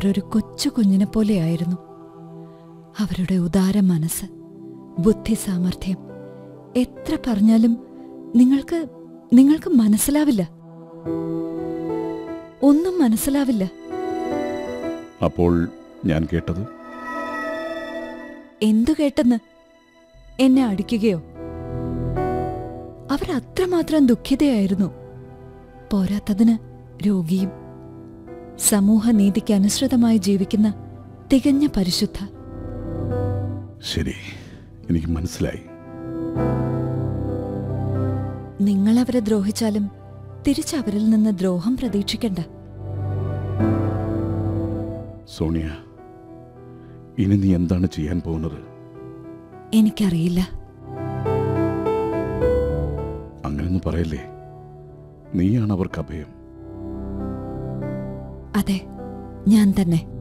ഒരു കൊച്ചു കുഞ്ഞിനെ പോലെയായിരുന്നു അവരുടെ ഉദാര മനസ്സ് ബുദ്ധി സാമർഥ്യം എത്ര പറഞ്ഞാലും നിങ്ങൾക്ക് നിങ്ങൾക്ക് മനസ്സിലാവില്ല ഒന്നും മനസ്സിലാവില്ല അപ്പോൾ ഞാൻ കേട്ടത് എന്തു കേട്ടെന്ന് എന്നെ അടിക്കുകയോ അവർ അത്രമാത്രം ദുഃഖിതയായിരുന്നു പോരാത്തതിന് രോഗിയും സമൂഹനീതിക്ക് അനുസൃതമായി ജീവിക്കുന്ന തികഞ്ഞ പരിശുദ്ധ ശരി എനിക്ക് മനസ്സിലായി നിങ്ങൾ അവരെ ദ്രോഹിച്ചാലും തിരിച്ചവരിൽ നിന്ന് ദ്രോഹം പ്രതീക്ഷിക്കണ്ട സോണിയ ഇനി നീ എന്താണ് ചെയ്യാൻ പോകുന്നത് എനിക്കറിയില്ല അങ്ങനെയൊന്നും പറയല്ലേ നീയാണ് അവർക്ക് അഭയം അതെ ഞാൻ തന്നെ